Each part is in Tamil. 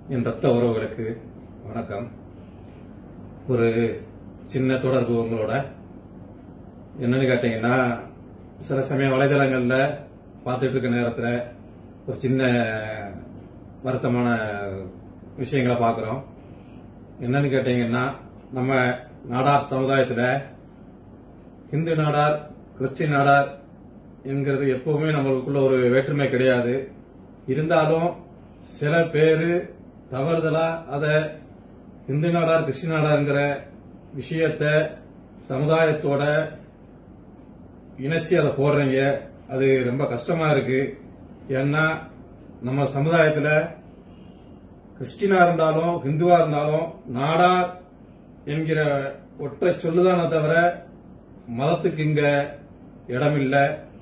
என் ரத்த உறவுகளுக்கு வணக்கம் ஒரு சின்ன தொடர்பு உங்களோட என்னன்னு கேட்டீங்கன்னா சில சமயம் வலைதளங்கள்ல பார்த்துட்டு இருக்க நேரத்துல ஒரு சின்ன வருத்தமான விஷயங்களை பார்க்குறோம் என்னன்னு கேட்டீங்கன்னா நம்ம நாடார் சமுதாயத்துல இந்து நாடார் கிறிஸ்டின் நாடார் என்கிறது எப்பவுமே நம்மளுக்குள்ள ஒரு வேற்றுமை கிடையாது இருந்தாலும் சில பேரு தவறுதலா அத இந்து நாடார் கிறிஸ்டின் நாடார்ங்கிற விஷயத்த சமுதாயத்தோட இணைச்சி அதை போடுறீங்க அது ரொம்ப கஷ்டமா இருக்கு ஏன்னா நம்ம சமுதாயத்துல கிறிஸ்டினா இருந்தாலும் ஹிந்துவா இருந்தாலும் நாடார் என்கிற ஒற்றை சொல்லுதானே தவிர மதத்துக்கு இங்க இடம் இல்லை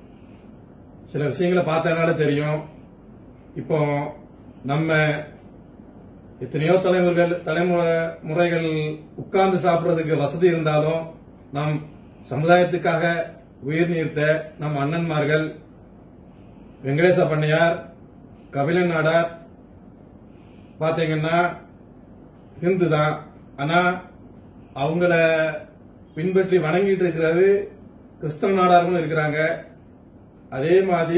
சில விஷயங்களை பார்த்தனால தெரியும் இப்போ நம்ம எத்தனையோ தலைமுறைகள் தலைமுறை முறைகள் உட்கார்ந்து சாப்பிடுறதுக்கு வசதி இருந்தாலும் நம் சமுதாயத்துக்காக உயிர் நீர்த்த நம் அண்ணன்மார்கள் வெங்கடேச பண்ணையார் கபிலன் நாடார் பாத்தீங்கன்னா ஹிந்து தான் ஆனா அவங்கள பின்பற்றி வணங்கிட்டு இருக்கிறது கிறிஸ்தவ நாடார்களும் இருக்கிறாங்க அதே மாதிரி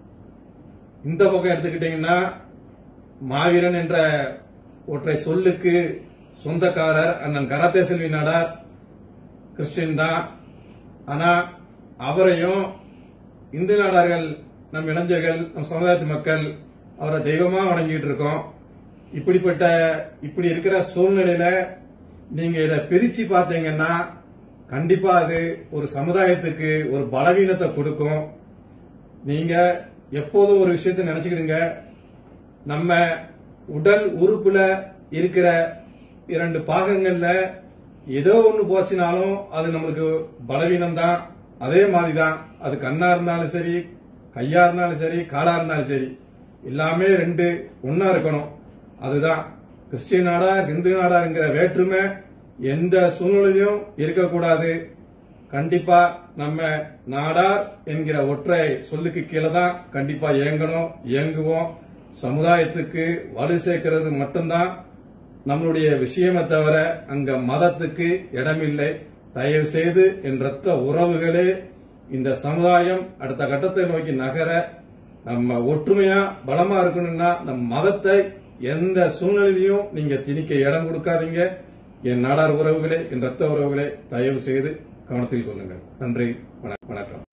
இந்த பக்கம் எடுத்துக்கிட்டீங்கன்னா மாவீரன் என்ற ஒற்றை சொல்லுக்கு சொந்தக்காரர் அண்ணன் கராத்தே செல்வி நாடார் கிறிஸ்டின் தான் ஆனா அவரையும் இந்து நாடார்கள் நம் இளைஞர்கள் நம் சமுதாயத்து மக்கள் அவரை தெய்வமா வணங்கிட்டு இருக்கோம் இப்படிப்பட்ட இப்படி இருக்கிற சூழ்நிலையில நீங்க இதை பிரிச்சு பார்த்தீங்கன்னா கண்டிப்பா அது ஒரு சமுதாயத்துக்கு ஒரு பலவீனத்தை கொடுக்கும் நீங்க எப்போதும் ஒரு விஷயத்தை நினைச்சுக்கிடுங்க நம்ம உடல் உறுப்புல இருக்கிற இரண்டு பாகங்கள்ல ஏதோ ஒண்ணு போச்சுனாலும் அது நம்மளுக்கு பலவீனம் தான் அதே மாதிரிதான் அது கண்ணா இருந்தாலும் சரி கையா இருந்தாலும் சரி காலா இருந்தாலும் சரி எல்லாமே ரெண்டு ஒன்னா இருக்கணும் அதுதான் கிறிஸ்டின் நாடா இந்து நாடாங்கிற வேற்றுமை எந்த சூழ்நிலையும் இருக்கக்கூடாது கண்டிப்பா நம்ம நாடார் என்கிற ஒற்றை சொல்லுக்கு கீழே தான் கண்டிப்பா இயங்கணும் இயங்குவோம் சமுதாயத்துக்கு வலு சேர்க்கிறது மட்டும்தான் நம்மளுடைய விஷயமே தவிர அங்க மதத்துக்கு இடமில்லை தயவு செய்து என் ரத்த உறவுகளே இந்த சமுதாயம் அடுத்த கட்டத்தை நோக்கி நகர நம்ம ஒற்றுமையா பலமா இருக்கணும்னா நம் மதத்தை எந்த சூழ்நிலையிலையும் நீங்க திணிக்க இடம் கொடுக்காதீங்க என் நாடார் உறவுகளே என் ரத்த உறவுகளே தயவு செய்து கவனத்தில் கொள்ளுங்கள் நன்றி வணக்கம்